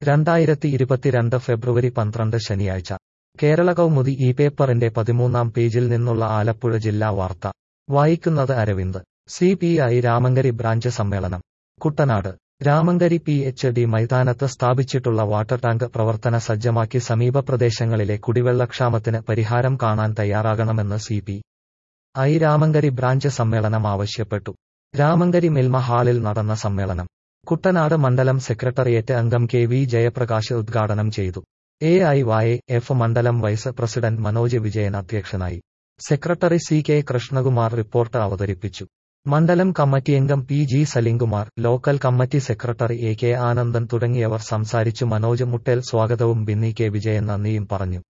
രണ്ടായിരത്തി ഇരുപത്തിരണ്ട് ഫെബ്രുവരി പന്ത്രണ്ട് ശനിയാഴ്ച കേരള കൗമുദി ഈ പേപ്പറിന്റെ പതിമൂന്നാം പേജിൽ നിന്നുള്ള ആലപ്പുഴ ജില്ലാ വാർത്ത വായിക്കുന്നത് Aravind C P I Ramankari branch സമ്മേളനം Kuttanad Ramankari P H D മൈതാനത്ത് സ്ഥാപിച്ചിട്ടുള്ള വാട്ടർ ടാങ്ക് പ്രവർത്തന സജ്ജമാക്കി സമീപ പ്രദേശങ്ങളിലെ കുടിവെള്ളക്ഷാമത്തിന് പരിഹാരം കാണാൻ തയ്യാറാകണമെന്ന് C P I Ramankari branch സമ്മേളനം ആവശ്യപ്പെട്ടു രാമങ്കരി മിൽമ ഹാളിൽ നടന്ന സമ്മേളനം കുട്ടനാട് മണ്ഡലം സെക്രട്ടറിയേറ്റ് അംഗം കെ വി ജയപ്രകാശ് ഉദ്ഘാടനം ചെയ്തു എ ഐ വൈ എഫ് മണ്ഡലം വൈസ് പ്രസിഡന്റ് മനോജ് വിജയൻ അധ്യക്ഷനായി secretary C K Krishnakumar report അവതരിപ്പിച്ചു മണ്ഡലം കമ്മിറ്റി അംഗം P G Salimkumar local committee secretary A K Anandan തുടങ്ങിയവർ സംസാരിച്ചു മനോജ് മുട്ടേൽ സ്വാഗതവും ബിന്നി കെ വിജയൻ നന്ദിയും പറഞ്ഞു